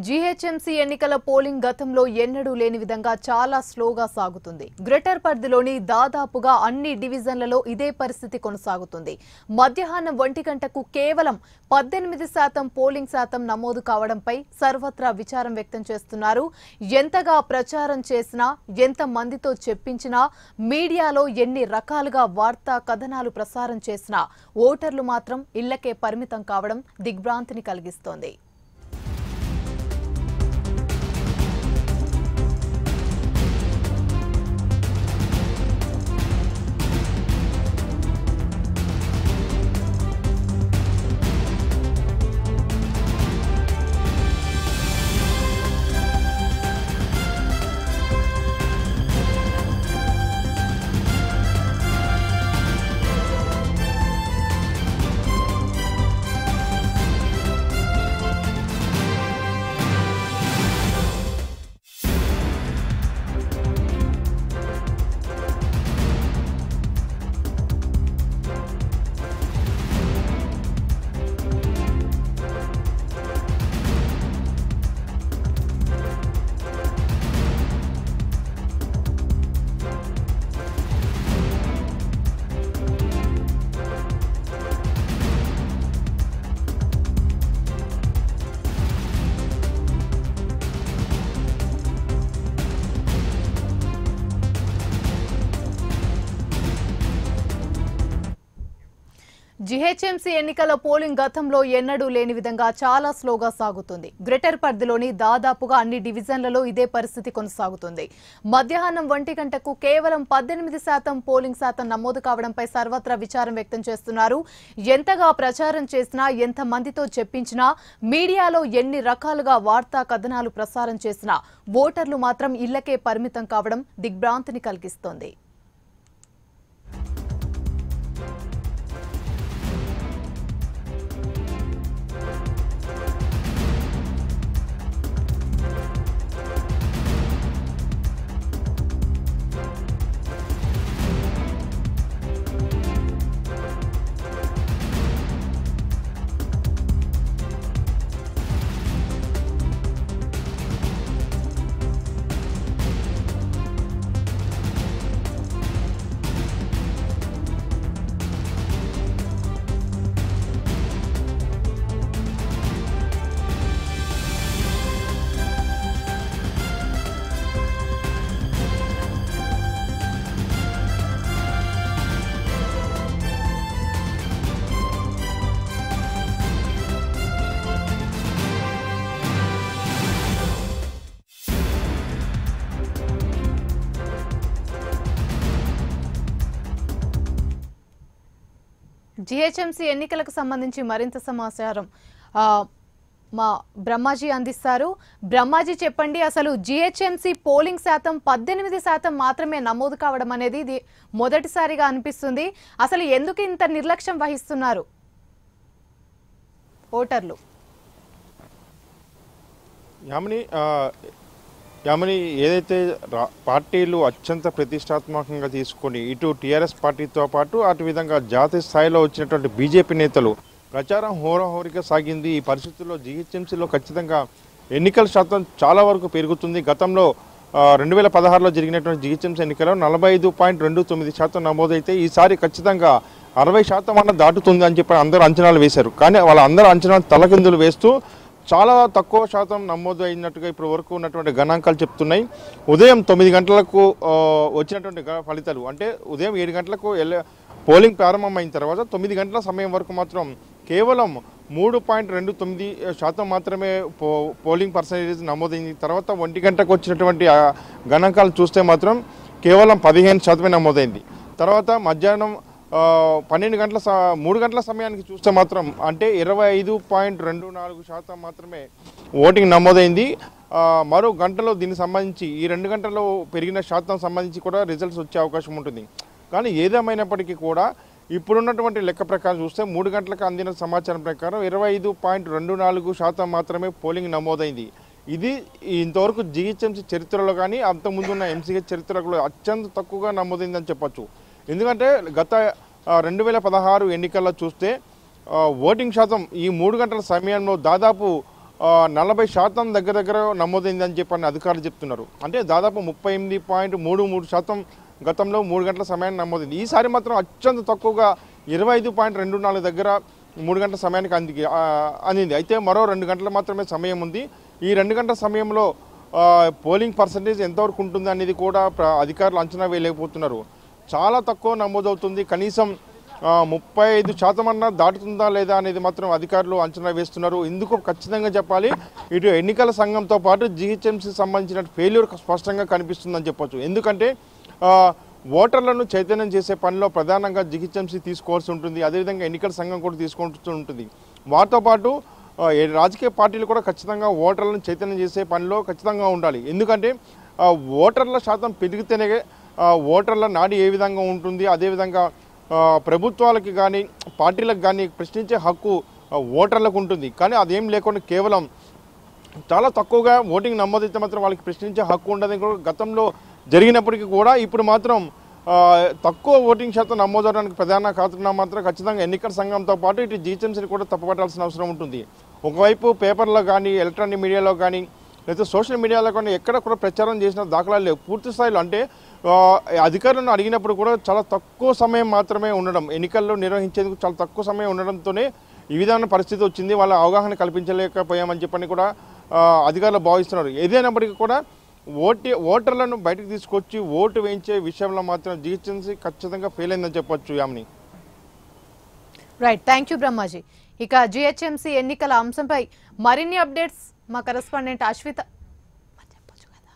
GHMC ఎన్నికల polling గతంలో ఎన్నడూ లేని విధంగా చాలా స్లోగా సాగుతుంది గ్రేటర్ పరిధిలోని దాదాపుగా అన్ని డివిజన్లలో ఇదే పరిస్థితి కొనసాగుతుంది మధ్యాహ్నం ఒంటి గంటకు కేవలం పద్దెనిమిది శాతం పోలింగ్ శాతం నమోదు కావడంపై సర్వత్రా విచారం వ్యక్తం చేస్తున్నారు ఎంతగా ప్రచారం చేసినా ఎంత మందితో చెప్పించినా మీడియాలో ఎన్ని రకాలుగా వార్తా కథనాలు ప్రసారం చేసినా ఓటర్లు మాత్రం ఇళ్లకే పరిమితం కావడం దిగ్భ్రాంతిని కలిగిస్తోంది జీహెచ్ఎంసీ ఎన్నికల పోలింగ్ గతంలో ఎన్నడూ లేని విధంగా చాలా స్లోగా సాగుతుంది గ్రేటర్ పరిధిలోని దాదాపుగా అన్ని డివిజన్లలో ఇదే పరిస్థితి కొనసాగుతుంది మధ్యాహ్నం ఒంటి గంటకు కేవలం పద్దెనిమిది శాతం పోలింగ్ శాతం నమోదు కావడంపై సర్వత్రా విచారం వ్యక్తం చేస్తున్నారు ఎంతగా ప్రచారం చేసినా ఎంత మందితో చెప్పించినా మీడియాలో ఎన్ని రకాలుగా వార్తా కథనాలు ప్రసారం చేసినా ఓటర్లు మాత్రం ఇళ్లకే పరిమితం కావడం దిగ్భ్రాంతిని కలిగిస్తోంది జీహెచ్ఎంసీ ఎన్నికలకు సంబంధించి మరింత సమాచారం ఆ, మా బ్రహ్మాజీ అందిస్తారు బ్రహ్మాజీ చెప్పండి అసలు జీహెచ్ఎంసీ పోలింగ్ శాతం పద్దెనిమిది శాతం మాత్రమే నమోదు కావడం అనేది ఇది మొదటిసారిగా అనిపిస్తుంది అసలు ఎందుకు ఇంత నిర్లక్ష్యం వహిస్తున్నారు ఓటర్లు యామిని ఆ, యామిని ఏదైతే రా- పార్టీలు అత్యంత ప్రతిష్టాత్మకంగా తీసుకొని ఇటు టీఆర్ఎస్ పార్టీతో పాటు అటు విధంగా జాతీయ స్థాయిలో వచ్చినటువంటి బీజేపీ నేతలు ప్రచారం హోరాహోరిగా సాగింది ఈ పరిస్థితుల్లో జీహెచ్ఎంసీలో ఖచ్చితంగా ఎన్నికల శాతం చాలా వరకు పెరుగుతుంది గతంలో రెండు వేల పదహారులో జరిగినటువంటి జీహెచ్ఎంసీ ఎన్నికల్లో నలభై ఐదు పాయింట్ రెండు తొమ్మిది శాతం నమోదైతే ఈసారి ఖచ్చితంగా అరవై శాతం అన్న దాటుతుంది అని చెప్పి అందరూ అంచనాలు వేశారు కానీ వాళ్ళ అందరూ అంచనాలు తలకిందులు వేస్తూ చాలా తక్కువ శాతం నమోదు అయినట్టుగా ఇప్పుడు వరకు ఉన్నటువంటి గణాంకాలు చెప్తున్నాయి ఉదయం తొమ్మిది గంటలకు ఆ, వచ్చినటువంటి గ- ఫలితాలు అంటే ఉదయం ఏడు గంటలకు ఎల్ల పోలింగ్ ప్రారంభమైన తర్వాత తొమ్మిది గంటల సమయం వరకు మాత్రం కేవలం మూడు పాయింట్ రెండు తొమ్మిది శాతం మాత్రమే పో పోలింగ్ పర్సంటేజ్ నమోదైంది తర్వాత ఒంటి గంటకు వచ్చినటువంటి ఆ గణాంకాలు చూస్తే మాత్రం కేవలం పదిహేను శాతమే నమోదైంది తర్వాత మధ్యాహ్నం ఆ, పన్నెండు గంటల స- మూడు గంటల సమయానికి చూస్తే మాత్రం అంటే ఇరవై ఐదు పాయింట్ రెండు నాలుగు శాతం మాత్రమే ఓటింగ్ నమోదైంది ఆ, మరో గంటలో దీనికి సంబంధించి ఈ రెండు గంటల్లో పెరిగిన శాతం సంబంధించి కూడా రిజల్ట్స్ వచ్చే అవకాశం ఉంటుంది కానీ ఏదేమైనప్పటికీ కూడా ఇప్పుడున్నటువంటి లెక్క ప్రకారం చూస్తే మూడు గంటలకు అందిన సమాచారం ప్రకారం ఇరవై ఐదు పాయింట్ రెండు నాలుగు శాతం మాత్రమే పోలింగ్ నమోదైంది ఇది ఇంతవరకు జిహెచ్ఎంసీ చరిత్రలో కానీ అంతకుముందు ఉన్న ఎంసీహెచ్ చరిత్రలో అత్యంత తక్కువగా నమోదైందని చెప్పొచ్చు ఎందుకంటే గత రెండు వేల పదహారు ఎన్నికల్లో చూస్తే ఆ, ఓటింగ్ శాతం ఈ మూడు గంటల సమయంలో దాదాపు ఆ, ఆ, నలభై శాతం దగ్గర దగ్గర నమోదైందని చెప్పని అధికారులు చెప్తున్నారు అంటే దాదాపు ముప్పై ఎనిమిది పాయింట్ మూడు మూడు శాతం గతంలో మూడు గంటల సమయాన్ని నమోదైంది ఈసారి మాత్రం అత్యంత తక్కువగా ఇరవై ఐదు పాయింట్ రెండు నాలుగు దగ్గర మూడు గంటల సమయానికి అంది ఆ, అందింది అయితే మరో రెండు గంటలు మాత్రమే సమయం ఉంది ఈ రెండు గంటల సమయంలో ఆ, పోలింగ్ పర్సంటేజ్ ఎంతవరకు ఉంటుంది అనేది కూడా ప్ర- అధికారులు అంచనా వేయలేకపోతున్నారు చాలా తక్కువ నమోదవుతుంది కనీసం ఆ, ముప్పై ఐదు శాతం అన్నా దాటుతుందా లేదా అనేది మాత్రం అధికారులు అంచనా వేస్తున్నారు ఇందుకు ఖచ్చితంగా చెప్పాలి ఇటు ఎన్నికల సంఘంతో పాటు జిహెచ్ఎంసీ సంబంధించిన ఫెయిల్యూర్ స్పష్టంగా కనిపిస్తుందని చెప్పొచ్చు ఎందుకంటే ఆ, ఓటర్లను చైతన్యం చేసే పనిలో ప్రధానంగా జిహెచ్ఎంసీ తీసుకోవాల్సి ఉంటుంది అదేవిధంగా ఎన్నికల సంఘం కూడా తీసుకుంటూ ఉంటుంది వాటితో పాటు ఆ, ఏ రాజకీయ పార్టీలు కూడా ఖచ్చితంగా ఓటర్లను చైతన్యం చేసే పనిలో ఖచ్చితంగా ఉండాలి ఎందుకంటే ఆ, ఓటర్ల శాతం పెరిగితేనే ఆ, ఓటర్ల నాడి ఏ విధంగా ఉంటుంది అదేవిధంగా ఆ, ప్రభుత్వాలకి కానీ పార్టీలకు కానీ ప్రశ్నించే హక్కు ఆ, ఓటర్లకు ఉంటుంది కానీ అదేం లేకుండా కేవలం చాలా తక్కువగా ఓటింగ్ నమోదైతే మాత్రం వాళ్ళకి ప్రశ్నించే హక్కు ఉండదని కూడా గతంలో జరిగినప్పటికీ కూడా ఇప్పుడు మాత్రం ఆ, తక్కువ ఓటింగ్ శాతం నమోదవడానికి ప్రధాన కారణం మాత్రం ఖచ్చితంగా ఎన్నికల సంఘంతో పాటు ఇటు జీహెచ్ఎంసీని కూడా తప్పుపట్టాల్సిన అవసరం ఉంటుంది ఒకవైపు పేపర్లో కానీ ఎలక్ట్రానిక్ మీడియాలో కానీ లేదా సోషల్ మీడియాలో కానీ ఎక్కడ కూడా ప్రచారం చేసిన దాఖలాలు లేవు పూర్తి స్థాయిలో అంటే ఆ, అధికారులను అడిగినప్పుడు కూడా చాలా తక్కువ సమయం మాత్రమే ఉండడం ఎన్నికల్లో నిర్వహించేందుకు చాలా తక్కువ సమయం ఉండడంతోనే ఈ విధమైన పరిస్థితి వచ్చింది వాళ్ళ అవగాహన కల్పించలేకపోయామని చెప్పని కూడా ఆ, అధికారులు భావిస్తున్నారు ఏదైనప్పటికీ కూడా ఓటి ఓటర్లను బయటకు తీసుకొచ్చి ఓటు వేయించే విషయంలో మాత్రం జిహెచ్ఎంసీ ఖచ్చితంగా ఫెయిల్ అయిందని చెప్పొచ్చు Yamini right thank you Brahmaji ఇక జిహెచ్ఎంసీ ఎన్నికల అంశంపై మరిన్ని అప్డేట్స్ మా కరెస్పాండెంట్ అశ్విత మరి చెప్పొచ్చు కదా.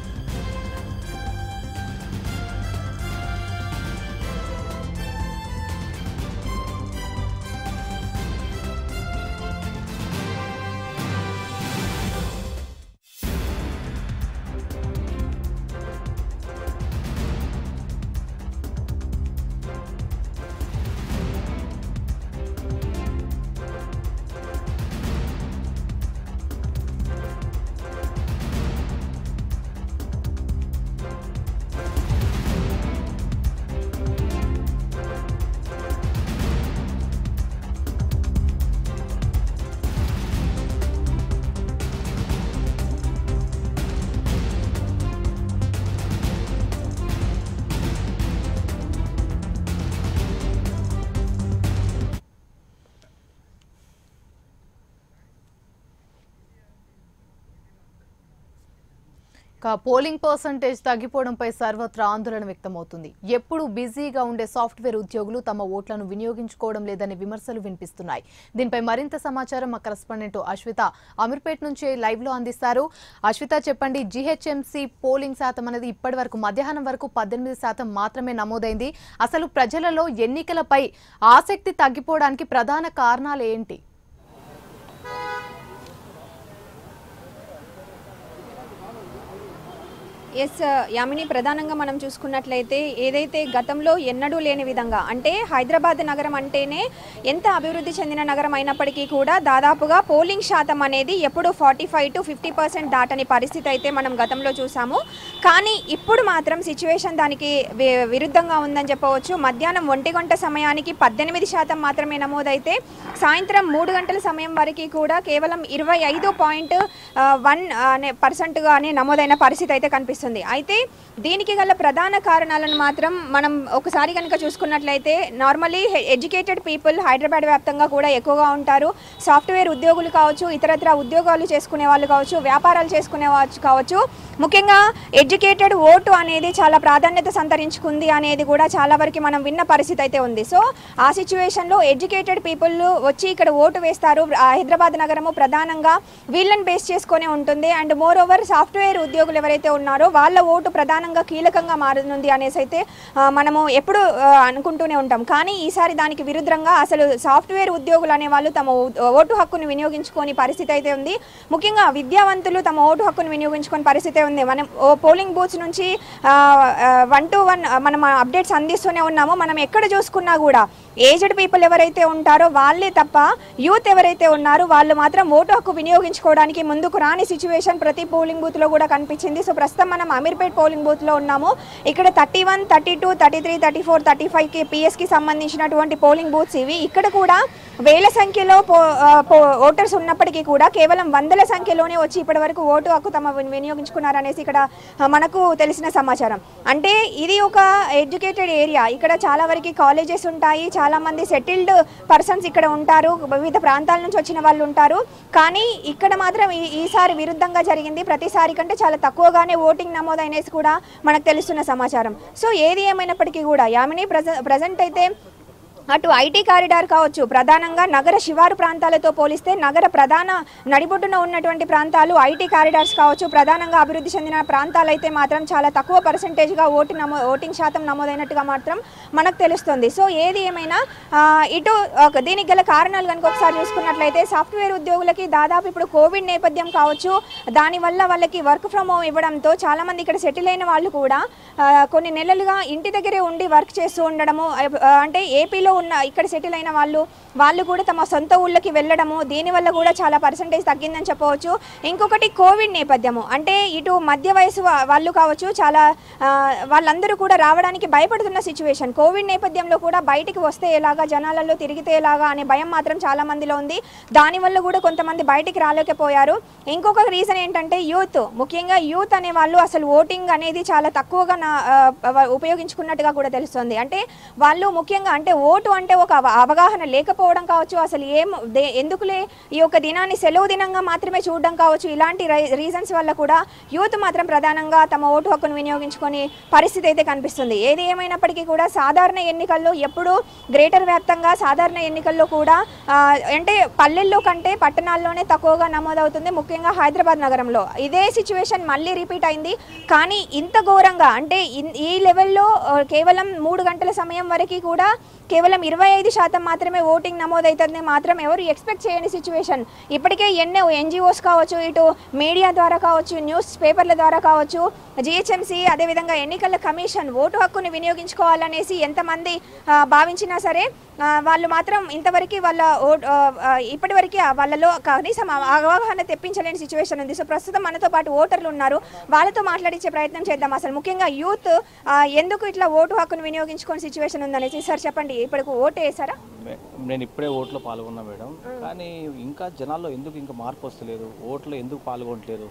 ఇక పోలింగ్ పర్సంటేజ్ తగ్గిపోవడంపై సర్వత్రా ఆందోళన వ్యక్తమవుతుంది ఎప్పుడు బిజీగా ఉండే సాఫ్ట్వేర్ ఉద్యోగులు తమ ఓట్లను వినియోగించుకోవడం లేదనే విమర్శలు వినిపిస్తున్నాయి దీనిపై మరింత సమాచారం మా కరెస్పాండెంట్ అశ్విత అమీర్పేట్ నుంచి లైవ్ లో అందిస్తారు అశ్విత చెప్పండి జీహెచ్ఎంసీ పోలింగ్ శాతం అనేది ఇప్పటి వరకు మధ్యాహ్నం వరకు పద్దెనిమిది శాతం మాత్రమే నమోదైంది అసలు ప్రజలలో ఎన్నికలపై ఆసక్తి తగ్గిపోవడానికి ప్రధాన కారణాలు ఏంటి ఎస్ యామిని ప్రధానంగా మనం చూసుకున్నట్లయితే ఏదైతే గతంలో ఎన్నడూ లేని విధంగా అంటే హైదరాబాద్ నగరం అంటేనే ఎంత అభివృద్ధి చెందిన నగరం అయినప్పటికీ కూడా దాదాపుగా పోలింగ్ శాతం అనేది ఎప్పుడు forty five to fifty percent దాటని పరిస్థితి అయితే మనం గతంలో చూసాము కానీ ఇప్పుడు మాత్రం సిచ్యువేషన్ దానికి వి- విరుద్ధంగా ఉందని చెప్పవచ్చు మధ్యాహ్నం ఒంటి గంట సమయానికి పద్దెనిమిది శాతం మాత్రమే నమోదైతే సాయంత్రం మూడు గంటల సమయం వరకు కూడా కేవలం ఇరవై ఐదు పాయింట్ వన్ అనే పర్సెంట్గానే నమోదైన పరిస్థితి అయితే కనిపిస్తుంది అయితే దీనికి గల ప్రధాన కారణాలను మాత్రం మనం ఒకసారి కనుక చూసుకున్నట్లయితే నార్మలీ ఎడ్యుకేటెడ్ పీపుల్ హైదరాబాద్ వ్యాప్తంగా కూడా ఎక్కువగా ఉంటారు సాఫ్ట్వేర్ ఉద్యోగులు కావచ్చు ఇతరత్ర ఉద్యోగాలు చేసుకునే వాళ్ళు కావచ్చు వ్యాపారాలు చేసుకునే వాళ్ళు కావచ్చు ముఖ్యంగా ఎడ్యుకేటెడ్ ఓటు అనేది చాలా ప్రాధాన్యత సంతరించుకుంది అనేది కూడా చాలా వరకు మనం విన్న పరిస్థితి అయితే ఉంది సో ఆ సిచ్యువేషన్లో ఎడ్యుకేటెడ్ పీపుల్ వచ్చి ఇక్కడ ఓటు వేస్తారు ఆ హైదరాబాద్ నగరము ప్రధానంగా వీళ్ళని బేస్ చేసుకొని ఉంటుంది అండ్ మోర్ ఓవర్ సాఫ్ట్వేర్ ఉద్యోగులు ఎవరైతే ఉన్నారో వాళ్ళ ఓటు ప్రధానంగా కీలకంగా మారనుంది అనేసి అయితే ఆ, మనము ఎప్పుడు ఆ, అనుకుంటూనే ఉంటాం కానీ ఈసారి దానికి విరుద్ధంగా అసలు సాఫ్ట్వేర్ ఉద్యోగులు అనే వాళ్ళు తమ ఓ- ఓటు హక్కును వినియోగించుకొని పరిస్థితి అయితే ఉంది ముఖ్యంగా విద్యావంతులు తమ ఓటు హక్కును వినియోగించుకొని పరిస్థితి ఉంది మనం ఓ పోలింగ్ బూత్స్ నుంచి వన్ టు వన్ మనం అప్డేట్స్ అందిస్తూనే ఉన్నాము మనం ఎక్కడ చూసుకున్నా కూడా ఏజ్డ్ పీపుల్ ఎవరైతే ఉంటారో వాళ్ళే తప్ప యూత్ ఎవరైతే ఉన్నారో వాళ్ళు మాత్రం ఓటు హక్కు వినియోగించుకోవడానికి ముందుకు రాని సిచ్యువేషన్ ప్రతి పోలింగ్ బూత్లో కూడా కనిపించింది సో ప్రస్తుతం మనం అమీర్పేట్ పోలింగ్ బూత్లో ఉన్నాము ఇక్కడ thirty one thirty two thirty three thirty four thirty ఫైవ్కి పిఎస్కి సంబంధించినటువంటి పోలింగ్ బూత్స్ ఇవి ఇక్కడ కూడా వేల సంఖ్యలో పో ఆ, పో- ఓటర్స్ ఉన్నప్పటికీ కూడా కేవలం వందల సంఖ్యలోనే వచ్చి ఇప్పటి వరకు ఓటు హక్కు తమ విని- వినియోగించుకున్నారనేసి ఇక్కడ ఆ, మనకు తెలిసిన సమాచారం అంటే ఇది ఒక ఎడ్యుకేటెడ్ ఏరియా ఇక్కడ చాలా వరకు కాలేజెస్ ఉంటాయి చాలా మంది సెటిల్డ్ పర్సన్స్ ఇక్కడ ఉంటారు వివిధ ప్రాంతాల నుంచి వచ్చిన వాళ్ళు ఉంటారు కానీ ఇక్కడ మాత్రం ఈ- ఈసారి విరుద్ధంగా జరిగింది ప్రతిసారి కంటే చాలా తక్కువగానే ఓటింగ్ నమోదైనసి కూడా మనకు తెలుస్తున్న సమాచారం సో ఏది ఏమైనప్పటికీ కూడా యామిని ప్రజ ప్రజెంట్ అయితే అటు ఐటీ కారిడార్ కావచ్చు ప్రధానంగా నగర శివారు ప్రాంతాలతో పోలిస్తే నగర ప్రధాన నడిబొడ్డున ఉన్నటువంటి ప్రాంతాలు ఐటీ కారిడార్స్ కావచ్చు ప్రధానంగా అభివృద్ధి చెందిన ప్రాంతాలు అయితే మాత్రం చాలా తక్కువ పర్సంటేజ్గా ఓటు నమో ఓటింగ్ శాతం నమోదైనట్టుగా మాత్రం మనకు తెలుస్తుంది సో ఏది ఏమైనా ఆ, ఇటు ఒక దీనికి గల కారణాలు కనుక ఒకసారి చూసుకున్నట్లయితే సాఫ్ట్వేర్ ఉద్యోగులకి దాదాపు ఇప్పుడు కోవిడ్ నేపథ్యం కావచ్చు దానివల్ల వాళ్ళకి వర్క్ ఫ్రమ్ హోమ్ ఇవ్వడంతో చాలామంది ఇక్కడ సెటిల్ అయిన వాళ్ళు కూడా ఆ, కొన్ని నెలలుగా ఇంటి దగ్గరే ఉండి వర్క్ చేస్తూ ఉండడము ఆ, అంటే ఏపీలో ఉన్న ఇక్కడ సెటిల్ అయిన వాళ్ళు వాళ్ళు కూడా తమ సొంత ఊళ్ళకి వెళ్ళడము దీనివల్ల కూడా చాలా పర్సంటేజ్ తగ్గిందని చెప్పవచ్చు ఇంకొకటి కోవిడ్ నేపథ్యము అంటే ఇటు మధ్య వయసు వా- వాళ్ళు కావచ్చు చాలా ఆ, వాళ్ళందరూ కూడా రావడానికి భయపడుతున్న సిచ్యువేషన్ కోవిడ్ నేపథ్యంలో కూడా బయటికి వస్తే ఎలాగా జనాలలో తిరిగితే ఎలాగా అనే భయం మాత్రం చాలా మందిలో ఉంది దానివల్ల కూడా కొంతమంది బయటికి రాలేకపోయారు ఇంకొక రీజన్ ఏంటంటే యూత్ ముఖ్యంగా యూత్ అనే వాళ్ళు అసలు ఓటింగ్ అనేది చాలా తక్కువగా నా ఆ, వ- ఉపయోగించుకున్నట్టుగా కూడా తెలుస్తుంది అంటే వాళ్ళు ముఖ్యంగా అంటే ఓటు అంటే ఒక అవ- అవగాహన లేకపోవడం కావచ్చు అసలు ఏం దే- ఎందుకులే ఈ యొక్క దినాన్ని సెలవు దినంగా మాత్రమే చూడడం కావచ్చు ఇలాంటి రీజన్స్ వల్ల కూడా యూత్ మాత్రం ప్రధానంగా తమ ఓటు హక్కును వినియోగించుకొని పరిస్థితి అయితే కనిపిస్తుంది ఏది ఏమైనప్పటికీ కూడా సాధారణ ఎన్నికల్లో ఎప్పుడూ గ్రేటర్ వ్యాప్తంగా సాధారణ ఎన్నికల్లో కూడా ఆ, అంటే పల్లెల్లో కంటే పట్టణాల్లోనే తక్కువగా నమోదవుతుంది ముఖ్యంగా హైదరాబాద్ నగరంలో ఇదే సిచ్యువేషన్ మళ్ళీ రిపీట్ అయింది కానీ ఇంత ఘోరంగా అంటే ఇన్- ఈ లెవెల్లో ఆ, కేవలం మూడు గంటల సమయం వరకు కూడా కేవలం ఇరవై ఐదు శాతం మాత్రమే ఓటింగ్ నమోదవుతుంది మాత్రం ఎవరు ఎక్స్పెక్ట్ చేయని సిచ్యువేషన్ ఇప్పటికే ఎన్నో ఎన్జిఓస్ కావచ్చు ఇటు మీడియా ద్వారా కావచ్చు న్యూస్ పేపర్ల ద్వారా కావచ్చు జిహెచ్ఎంసీ అదేవిధంగా ఎన్నికల కమిషన్ ఓటు హక్కుని వినియోగించుకోవాలనేసి ఎంతమంది ఆ, భావించినా సరే ఆ, వాళ్ళు మాత్రం ఇంతవరకు వాళ్ళ ఓట్ ఇప్పటివరకు వాళ్ళలో కనీసం అవ- అవగాహన తెప్పించలేని సిచ్యువేషన్ ఉంది సో ప్రస్తుతం మనతో పాటు ఓటర్లు ఉన్నారు వాళ్ళతో మాట్లాడించే ప్రయత్నం చేద్దాం అసలు ముఖ్యంగా యూత్ ఆ, ఎందుకు ఇట్లా ఓటు హక్కును వినియోగించుకునే సిచ్యువేషన్ ఉందనేసి సార్ చెప్పండి ఇప్పటికి ఓటు వేసారా మే- నేను ఇప్పుడే ఓట్లో పాల్గొన్నా మేడం కానీ ఇంకా జనాల్లో ఎందుకు ఇంకా మార్పు వస్తలేదు ఓట్లో ఎందుకు పాల్గొనట్లేదు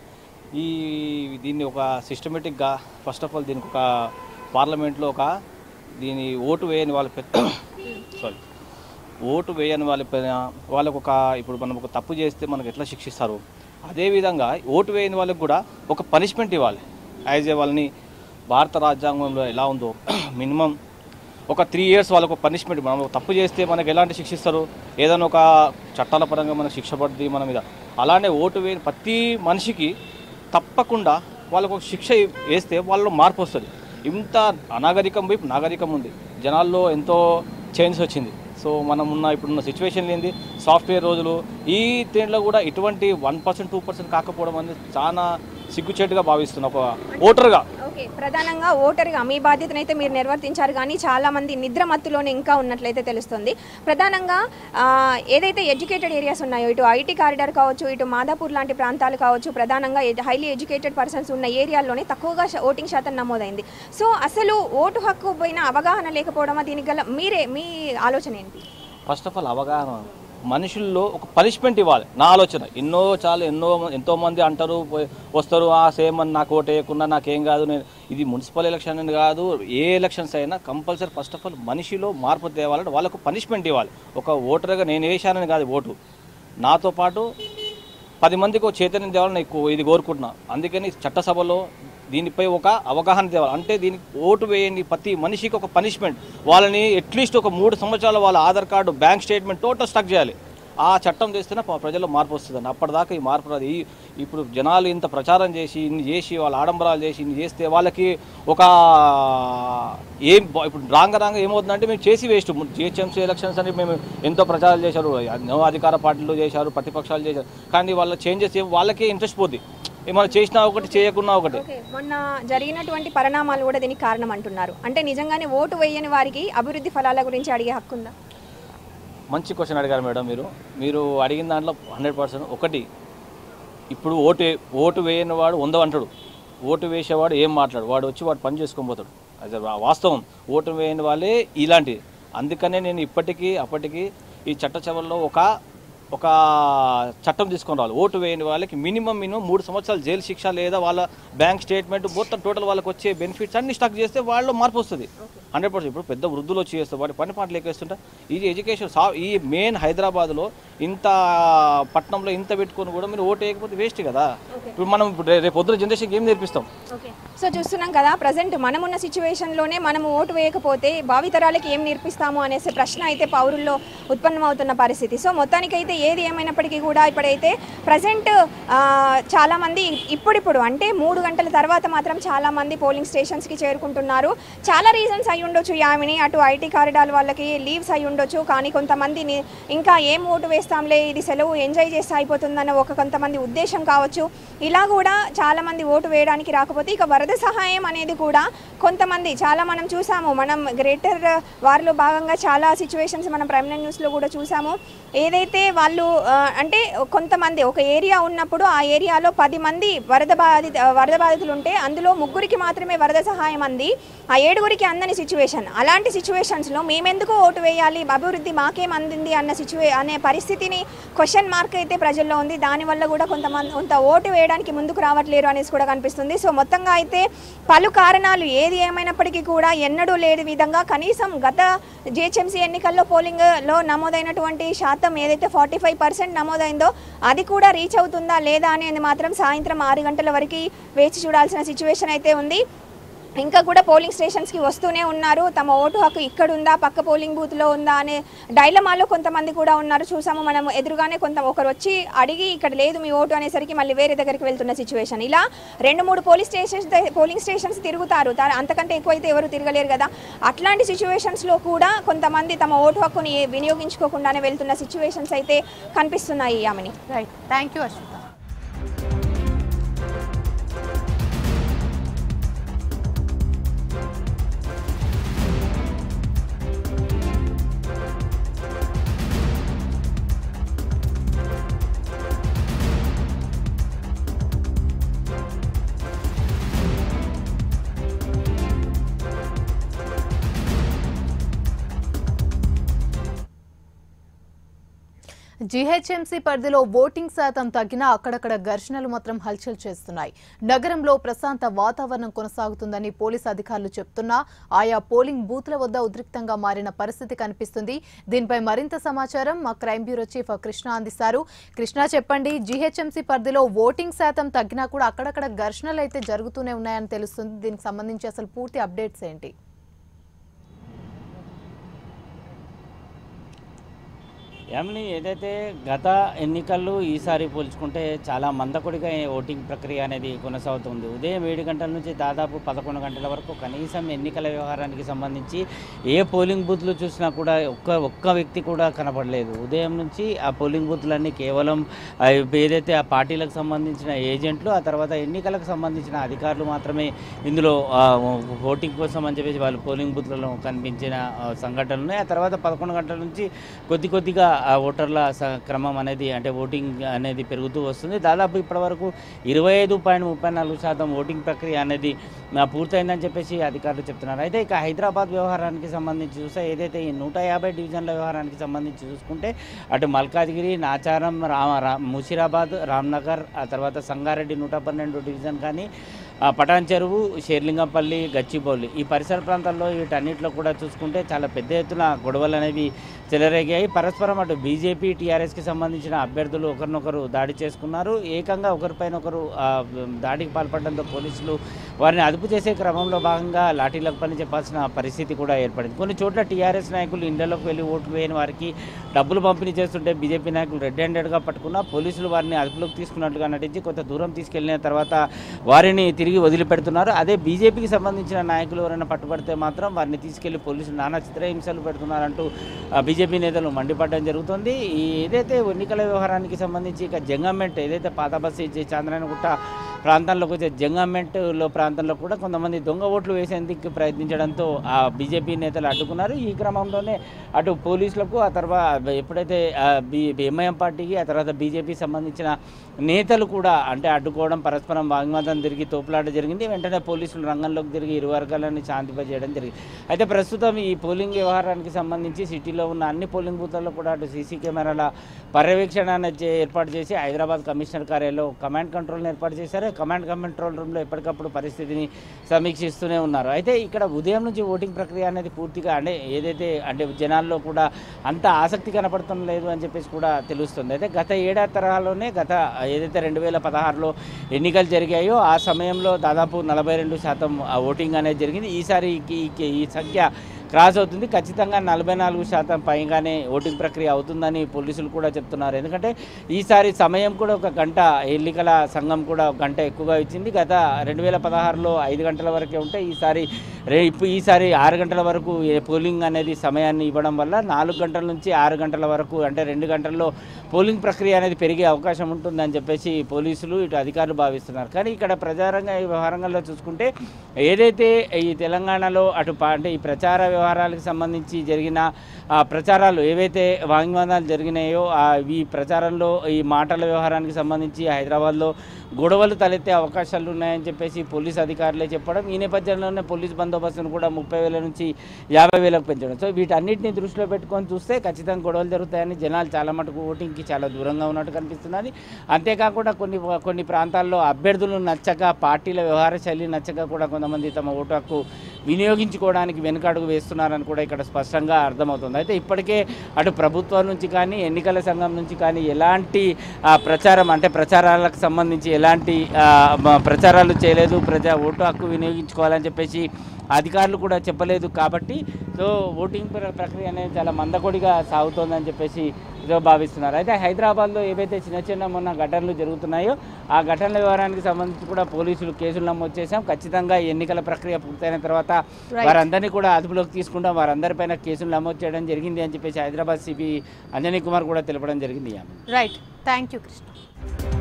ఈ దీన్ని ఒక సిస్టమేటిక్గా ఫస్ట్ ఆఫ్ ఆల్ దీనికి ఒక పార్లమెంట్లో ఒక దీని ఓటు వేయని వాళ్ళ పెద్ద సారీ ఓటు వేయని వాళ్ళ పైన వాళ్ళకు ఒక ఇప్పుడు మనం ఒక తప్పు చేస్తే మనకు ఎట్లా శిక్షిస్తారు అదేవిధంగా ఓటు వేయని వాళ్ళకి కూడా ఒక పనిష్మెంట్ ఇవ్వాలి యాజ్ ఏ వాళ్ళని భారత రాజ్యాంగంలో ఎలా ఉందో మినిమం ఒక త్రీ ఇయర్స్ వాళ్ళకు పనిష్మెంట్ మనం ఒక తప్పు చేస్తే మనకు ఎలాంటి శిక్షిస్తారు ఏదైనా ఒక చట్టాల పరంగా మనకు శిక్ష పడుతుంది మన మీద అలానే ఓటు వేయని ప్రతి మనిషికి తప్పకుండా వాళ్ళకు ఒక శిక్ష వేస్తే వాళ్ళలో మార్పు వస్తుంది ఇంత అనాగరికం వైపు నాగరికం ఉంది జనాల్లో ఎంతో చేంజ్ వచ్చింది సో మనం ఉన్న ఇప్పుడున్న సిచ్యువేషన్ ఏంది సాఫ్ట్వేర్ రోజులు ఈ దీంట్లో కూడా ఇటువంటి వన్ పర్సెంట్ టూ పర్సెంట్ కాకపోవడం అనేది చాలా సిగ్గుచేటుగా భావిస్తున్నా ఒక ఓటర్గా ఓకే ప్రధానంగా ఓటర్గా మీ బాధ్యతనైతే మీరు నిర్వర్తించారు కానీ చాలా మంది నిద్ర మత్తులోనే ఇంకా ఉన్నట్లయితే తెలుస్తుంది ప్రధానంగా ఆ, ఏదైతే ఎడ్యుకేటెడ్ ఏరియాస్ ఉన్నాయో ఇటు ఐటీ కారిడార్ కావచ్చు ఇటు మాదాపూర్ లాంటి ప్రాంతాలు కావచ్చు ప్రధానంగా హైలీ ఎడ్యుకేటెడ్ పర్సన్స్ ఉన్న ఏరియాల్లోనే తక్కువగా శ- ఓటింగ్ శాతం నమోదైంది సో అసలు ఓటు హక్కు పైన అవగాహన లేకపోవడమా దీనికి గల మీరే మీ ఆలోచన ఏంటి ఫస్ట్ ఆఫ్ ఆల్ అవగాహన మనుషుల్లో ఒక పనిష్మెంట్ ఇవ్వాలి నా ఆలోచన ఎన్నో చాలా ఎన్నో ఎంతో మంది అంటారు పోయి- వస్తారు ఆ సేమ్ అని నాకు ఓటు వేయకుండా నాకేం కాదు నేను ఇది మున్సిపల్ ఎలక్షన్ అని కాదు ఏ ఎలక్షన్స్ అయినా కంపల్సరీ ఫస్ట్ ఆఫ్ ఆల్ మనిషిలో మార్పు తేవాలంటే వాళ్ళకు పనిష్మెంట్ ఇవ్వాలి ఒక ఓటర్గా నేను వేసానని కాదు ఓటు నాతో పాటు పది మందికి ఒక చైతన్యం తేవాలని ఎక్కువ ఇది కోరుకుంటున్నా అందుకని చట్టసభలో దీనిపై ఒక అవగాహన తేవాలి అంటే దీనికి ఓటు వేయండి ప్రతి మనిషికి ఒక పనిష్మెంట్ వాళ్ళని అట్లీస్ట్ ఒక మూడు సంవత్సరాలు వాళ్ళ Aadhaar card bank statement total stuck చేయాలి ఆ చట్టం చేస్తేనే ప- ప్రజల్లో మార్పు వస్తుందండి అప్పటిదాకా ఈ మార్పు రాదు ఈ ఇప్పుడు జనాలు ఇంత ప్రచారం చేసి ఇన్ని చేసి వాళ్ళ ఆడంబరాలు చేసి ఇన్ని చేస్తే వాళ్ళకి ఒక ఏం బా- ఇప్పుడు రాంగ రాంగ ఏమవుతుందంటే మేము చేసి వేస్ట్ జిహెచ్ఎంసీ ఎలక్షన్స్ అని మేము ఎంతో ప్రచారాలు చేశారు ఎన్నో అధికార పార్టీలు చేశారు ప్రతిపక్షాలు చేశారు కానీ వాళ్ళ చేంజెస్ వాళ్ళకే ఇంట్రెస్ట్ పోద్ది ఏమైనా చేసినా ఒకటి చేయకున్నా ఒకటి ఓకే మొన్న జరిగినటువంటి పరిణామాలు కూడా దీనికి కారణం అంటున్నారు అంటే నిజంగానే ఓటు వేయని వారికి అభివృద్ధి ఫలాల గురించి అడిగే హక్కు ఉందా మంచి క్వశ్చన్ అడిగారు మేడం మీరు మీరు అడిగిన దాంట్లో హండ్రెడ్ పర్సెంట్ ఒకటి ఇప్పుడు ఓటు వే- ఓటు వేయని వాడు వంద అంటాడు ఓటు వేసేవాడు ఏం మాట్లాడు వాడు వచ్చి వాడు పని చేసుకొని పోతాడు అది వా- వాస్తవం ఓటు వేయని వాళ్ళే ఇలాంటి అందుకనే నేను ఇప్పటికీ అప్పటికి ఈ చట్ట చవల్లో ఒక ఒక చట్టం తీసుకొని రావాలి ఓటు వేయని వాళ్ళకి మినిమం మినిమం మూడు సంవత్సరాలు జైలు శిక్ష లేదా వాళ్ళ బ్యాంక్ స్టేట్మెంట్ మొత్తం టోటల్ వాళ్ళకి వచ్చే బెనిఫిట్స్ అన్ని స్టాక్ చేస్తే వాళ్ళు మార్పు వస్తుంది హండ్రెడ్ పర్సెంట్ ఇప్పుడు పెద్ద వృద్ధులు వచ్చి చేస్తారు వాటి పని పాటలు ఎక్కేస్తుంటే ఇది ఎడ్యుకేషన్ సా ఈ మెయిన్ హైదరాబాద్లో ఇంత పట్టణంలో ఇంత పెట్టుకొని కూడా మీరు ఓటు వేయకపోతే వేస్ట్ కదా ఇప్పుడు మనం ఇప్పుడు రే- రేపు పొద్దున జనరేషన్కి ఏం నేర్పిస్తాం ఓకే సో చూస్తున్నాం కదా ప్రజెంట్ మనం ఉన్న సిచ్యువేషన్లోనే మనము ఓటు వేయకపోతే భావితరాలకి ఏం నేర్పిస్తాము అనేసి ప్రశ్న అయితే పౌరుల్లో ఉత్పన్నమవుతున్న పరిస్థితి సో మొత్తానికైతే ఏది ఏమైనప్పటికీ కూడా ఇప్పుడైతే ప్రజెంట్ చాలామంది ఇప్పుడిప్పుడు అంటే మూడు గంటల తర్వాత మాత్రం చాలామంది పోలింగ్ స్టేషన్స్కి చేరుకుంటున్నారు చాలా రీజన్స్ అయి ఉండొచ్చు యామిని అటు ఐటీ కారిడార్ వాళ్ళకి లీవ్స్ అయి ఉండొచ్చు కానీ కొంతమంది ని- ఇంకా ఏం ఓటు వేస్తాంలే ఇది సెలవు ఎంజాయ్ చేస్తే అయిపోతుందన్న ఒక కొంతమంది ఉద్దేశం కావచ్చు ఇలా కూడా చాలామంది ఓటు వేయడానికి రాకపోతే ఇక వరద సహాయం అనేది కూడా కొంతమంది చాలా మనం చూసాము మనం గ్రేటర్ వారిలో భాగంగా చాలా సిచ్యువేషన్స్ మనం ప్రైమ్ న్యూస్లో కూడా చూసాము ఏదైతే వాళ్ళు ఆ, అంటే కొంతమంది ఒక ఏరియా ఉన్నప్పుడు ఆ ఏరియాలో పది మంది వరద బాధిత వరద బాధితులు ఉంటే అందులో ముగ్గురికి మాత్రమే వరద సహాయం అంది ఆ ఏడుగురికి అందని సిచ్యువేషన్ అలాంటి సిచ్యువేషన్స్లో మేమెందుకు ఓటు వేయాలి అభివృద్ధి మాకేం అందింది అన్న సిచ్యువే అనే పరిస్థితిని క్వశ్చన్ మార్క్ అయితే ప్రజల్లో ఉంది దానివల్ల కూడా కొంతమంది కొంత ఓటు వేయడానికి ముందుకు రావట్లేరు అనేసి కూడా కనిపిస్తుంది సో మొత్తంగా అయితే పలు కారణాలు ఏది ఏమైనప్పటికీ కూడా ఎన్నడూ లేని విధంగా కనీసం గత జిహెచ్ఎంసీ ఎన్నికల్లో పోలింగ్లో నమోదైనటువంటి శాతం ఏదైతే ఫార్టీ ఫైవ్ పర్సెంట్ నమోదైందో అది కూడా రీచ్ అవుతుందా లేదా అనేది మాత్రం సాయంత్రం ఆరు గంటల వరకు వేచి చూడాల్సిన సిచ్యువేషన్ అయితే ఉంది ఇంకా కూడా పోలింగ్ స్టేషన్స్కి వస్తూనే ఉన్నారు తమ ఓటు హక్కు ఇక్కడ ఉందా పక్క పోలింగ్ బూత్లో ఉందా అనే డైలమాలో కొంతమంది కూడా ఉన్నారు చూసాము మనం ఎదురుగానే కొంత ఒకరు వచ్చి అడిగి ఇక్కడ లేదు మీ ఓటు అనేసరికి మళ్ళీ వేరే దగ్గరికి వెళ్తున్న సిచ్యువేషన్ ఇలా రెండు మూడు పోలీస్ స్టేషన్స్ పోలింగ్ స్టేషన్స్ తిరుగుతారు తా- అంతకంటే ఎక్కువైతే ఎవరు తిరగలేరు కదా అట్లాంటి సిచ్యువేషన్స్లో కూడా కొంతమంది తమ ఓటు హక్కుని వినియోగించుకోకుండానే వెళ్తున్న సిచ్యువేషన్స్ అయితే కనిపిస్తున్నాయి ఆమెని right thank you Ashwitha GHMC పరిధిలో ఓటింగ్ శాతం తగ్గినా అక్కడక్కడ ఘర్షణలు మాత్రం హల్చల్ చేస్తున్నాయి నగరంలో ప్రశాంత వాతావరణం కొనసాగుతుందని పోలీసు అధికారులు చెప్తున్నా ఆయా పోలింగ్ బూత్ల వద్ద ఉద్రిక్తంగా మారిన పరిస్థితి కనిపిస్తుంది దీనిపై మరింత సమాచారం మా క్రైమ్ బ్యూరో చీఫ్ కృష్ణ అందిస్తారు కృష్ణ చెప్పండి జీహెచ్ఎంసీ పరిధిలో ఓటింగ్ శాతం తగ్గినా కూడా అక్కడక్కడ ఘర్షణలు అయితే జరుగుతూనే ఉన్నాయని తెలుస్తుంది దీనికి సంబంధించి అసలు పూర్తి అప్డేట్స్ ఏంటి ఏమని ఏదైతే గత ఎన్నికల్లో ఈసారి పోల్చుకుంటే చాలా మందకొడిగా ఈ ఓటింగ్ ప్రక్రియ అనేది కొనసాగుతుంది ఉదయం ఏడు గంటల నుంచి దాదాపు పదకొండు గంటల వరకు కనీసం ఎన్నికల వ్యవహారానికి సంబంధించి ఏ పోలింగ్ బూత్లు చూసినా కూడా ఒక్క ఒక్క వ్యక్తి కూడా కనపడలేదు ఉదయం నుంచి ఆ పోలింగ్ బూత్లన్నీ కేవలం ఆ ఏదైతే ఆ పార్టీలకు సంబంధించిన ఏజెంట్లు ఆ తర్వాత ఎన్నికలకు సంబంధించిన అధికారులు మాత్రమే ఇందులో ఆ, ఓటింగ్ కోసం అని చెప్పేసి వాళ్ళు పోలింగ్ బూత్లలో కనిపించిన ఆ, సంఘటనలు ఉన్నాయి ఆ తర్వాత పదకొండు గంటల నుంచి కొద్ది కొద్దిగా ఆ ఓటర్ల స- క్రమం అనేది అంటే ఓటింగ్ అనేది పెరుగుతూ వస్తుంది దాదాపు ఇప్పటివరకు ఇరవై ఐదు పాయింట్ ముప్పై నాలుగు శాతం ఓటింగ్ ప్రక్రియ అనేది ఆ, పూర్తయిందని చెప్పేసి అధికారులు చెప్తున్నారు అయితే ఇక హైదరాబాద్ వ్యవహారానికి సంబంధించి చూస్తే ఏదైతే ఈ నూట యాభై డివిజన్ల వ్యవహారానికి సంబంధించి చూసుకుంటే అటు మల్కాజ్గిరి నాచారం రామ రా ముషిరాబాద్ రామ్నగర్ ఆ తర్వాత సంగారెడ్డి నూట పన్నెండు డివిజన్ కానీ ఆ, పటాన్ చెరువు షేర్లింగంపల్లి గచ్చిబౌలి ఈ పరిసర ప్రాంతాల్లో వీటన్నిటిలో కూడా చూసుకుంటే చాలా పెద్ద ఎత్తున గొడవలు అనేవి చెలరేగాయి పరస్పరం అటు బీజేపీ టీఆర్ఎస్కి సంబంధించిన అభ్యర్థులు ఒకరినొకరు దాడి చేసుకున్నారు ఏకంగా ఒకరిపైన ఒకరు ఆ, దాడికి పాల్పడడంతో పోలీసులు వారిని అదుపు చేసే క్రమంలో భాగంగా లాఠీలకు పని చెప్పాల్సిన పరిస్థితి కూడా ఏర్పడింది కొన్ని చోట్ల టీఆర్ఎస్ నాయకులు ఇళ్లలోకి వెళ్ళి ఓట్లు వేయని వారికి డబ్బులు పంపిణీ చేస్తుంటే బీజేపీ నాయకులు రెడ్ హ్యాండెడ్గా పట్టుకున్న పోలీసులు వారిని అదుపులోకి తీసుకున్నట్లుగా నటించి కొంత దూరం తీసుకెళ్లిన తర్వాత వారిని తిరిగి వదిలిపెడుతున్నారు అదే బీజేపీకి సంబంధించిన నాయకులు ఎవరైనా పట్టుబడితే మాత్రం వారిని తీసుకెళ్లి పోలీసులు నానా చిత్రహింసలు పెడుతున్నారంటూ ఆ, బీజేపీ నేతలు మండిపడడం జరుగుతుంది ఈ ఏదైతే ఎన్నికల వ్యవహారానికి సంబంధించి ఇక జంగమెంట్ ఏదైతే పాత బస్సు ఇచ్చి చాంద్రాయణగుట్ట ప్రాంతాల్లోకి వచ్చే జంగమెంట్లో ప్రాంతంలో కూడా కొంతమంది దొంగ ఓట్లు వేసేందుకు ప్రయత్నించడంతో ఆ బీజేపీ నేతలు అడ్డుకున్నారు ఈ క్రమంలోనే అటు పోలీసులకు ఆ తర్వాత ఎప్పుడైతే ఆ, బి ఎంఐఎం పార్టీకి ఆ తర్వాత బీజేపీ సంబంధించిన నేతలు కూడా అంటే అడ్డుకోవడం పరస్పరం వాగ్వాదం తిరిగి తోపులాట జరిగింది వెంటనే పోలీసులు రంగంలోకి తిరిగి ఇరు వర్గాలను శాంతింపజేయడం జరిగింది అయితే ప్రస్తుతం ఈ పోలింగ్ వ్యవహారానికి సంబంధించి సిటీలో ఉన్న అన్ని పోలింగ్ బూత్లలో కూడా అటు సీసీ కెమెరాల పర్యవేక్షణ అనేది చే- ఏర్పాటు చేసి హైదరాబాద్ కమిషనర్ కార్యాలయంలో కమాండ్ కంట్రోల్ని ఏర్పాటు చేశారు కమాండ్ కంట్రోల్ రూమ్లో ఎప్పటికప్పుడు పరిస్థితిని సమీక్షిస్తూనే ఉన్నారు అయితే ఇక్కడ ఉదయం నుంచి ఓటింగ్ ప్రక్రియ అనేది పూర్తిగా అంటే ఏదైతే అంటే జనాల్లో కూడా అంత ఆసక్తి కనపడటం లేదు అని చెప్పేసి కూడా తెలుస్తుంది అయితే గత ఏడాది తరహాలోనే గత ఏదైతే రెండు వేల పదహారులో ఎన్నికలు జరిగాయో ఆ సమయంలో దాదాపు నలభై రెండు శాతం ఆ ఓటింగ్ అనేది జరిగింది ఈసారి ఈ- ఈ- ఈ సంఖ్య క్రాస్ అవుతుంది ఖచ్చితంగా నలభై నాలుగు శాతం పైగానే ఓటింగ్ ప్రక్రియ అవుతుందని పోలీసులు కూడా చెప్తున్నారు ఎందుకంటే ఈసారి సమయం కూడా ఒక గంట ఎన్నికల సంఘం కూడా ఒక గంట ఎక్కువగా ఇచ్చింది గత రెండు వేల పదహారులో ఐదు గంటల వరకే ఉంటే ఈసారి రే ఇప్పుడు ఈసారి ఆరు గంటల వరకు ఏ పోలింగ్ అనేది సమయాన్ని ఇవ్వడం వల్ల నాలుగు గంటల నుంచి ఆరు గంటల వరకు అంటే రెండు గంటల్లో పోలింగ్ ప్రక్రియ అనేది పెరిగే అవకాశం ఉంటుందని చెప్పేసి పోలీసులు ఇటు అధికారులు భావిస్తున్నారు కానీ ఇక్కడ ప్రచారంగా ఈ వ్యవహారంలో చూసుకుంటే ఏదైతే ఈ తెలంగాణలో అటు పా- అంటే ఈ ప్రచార వ్యవహారాలకు సంబంధించి జరిగిన ఆ ప్రచారాలు ఏవైతే వాగ్వాదాలు జరిగినాయో ఆ ఈ ప్రచారంలో ఈ మాటల వ్యవహారానికి సంబంధించి హైదరాబాద్లో గొడవలు తలెత్తే అవకాశాలు ఉన్నాయని చెప్పేసి పోలీస్ అధికారులే చెప్పడం ఈ నేపథ్యంలోనే పోలీస్ బందోబస్తును కూడా ముప్పై వేల నుంచి యాభై వేలకు పెంచడం సో వీటన్నిటిని దృష్టిలో పెట్టుకొని చూస్తే ఖచ్చితంగా గొడవలు జరుగుతాయని జనాలు చాలా మటుకు ఓటింగ్కి చాలా దూరంగా ఉన్నట్టు కనిపిస్తున్నది అంతేకాకుండా కొన్ని కొన్ని ప్రాంతాల్లో అభ్యర్థులు నచ్చక పార్టీల వ్యవహార శైలి నచ్చక కూడా కొంతమంది తమ ఓటు హక్కు వినియోగించుకోవడానికి వెనుకడుగు వేస్తున్నారని కూడా ఇక్కడ స్పష్టంగా అర్థమవుతుంది అయితే ఇప్పటికే అటు ప్రభుత్వం నుంచి కానీ ఎన్నికల సంఘం నుంచి కానీ ఎలాంటి ఆ, ప్రచారం అంటే ప్రచారాలకు సంబంధించి ఎలాంటి ఆ, మ- ప్రచారాలు చేయలేదు ప్రజా ఓటు హక్కు వినియోగించుకోవాలని చెప్పేసి అధికారులు కూడా చెప్పలేదు కాబట్టి సో ఓటింగ్ ప్ర- ప్రక్రియ అనేది చాలా మందకొడిగా సాగుతోందని చెప్పేసి ఇదో భావిస్తున్నారు అయితే హైదరాబాద్లో ఏవైతే చిన్న చిన్న మొన్న ఘటనలు జరుగుతున్నాయో ఆ ఘటనల వివరానికి సంబంధించి కూడా పోలీసులు కేసులు నమోదు చేశాం ఖచ్చితంగా ఈ ఎన్నికల ప్రక్రియ పూర్తయిన తర్వాత Right. వారందరినీ కూడా అదుపులోకి తీసుకుంటాం వారందరిపైన కేసులు నమోదు చేయడం జరిగింది అని చెప్పేసి హైదరాబాద్ సిపి అంజనీ కుమార్ కూడా తెలపడం జరిగింది రైట్ థ్యాంక్ యూ కృష్ణ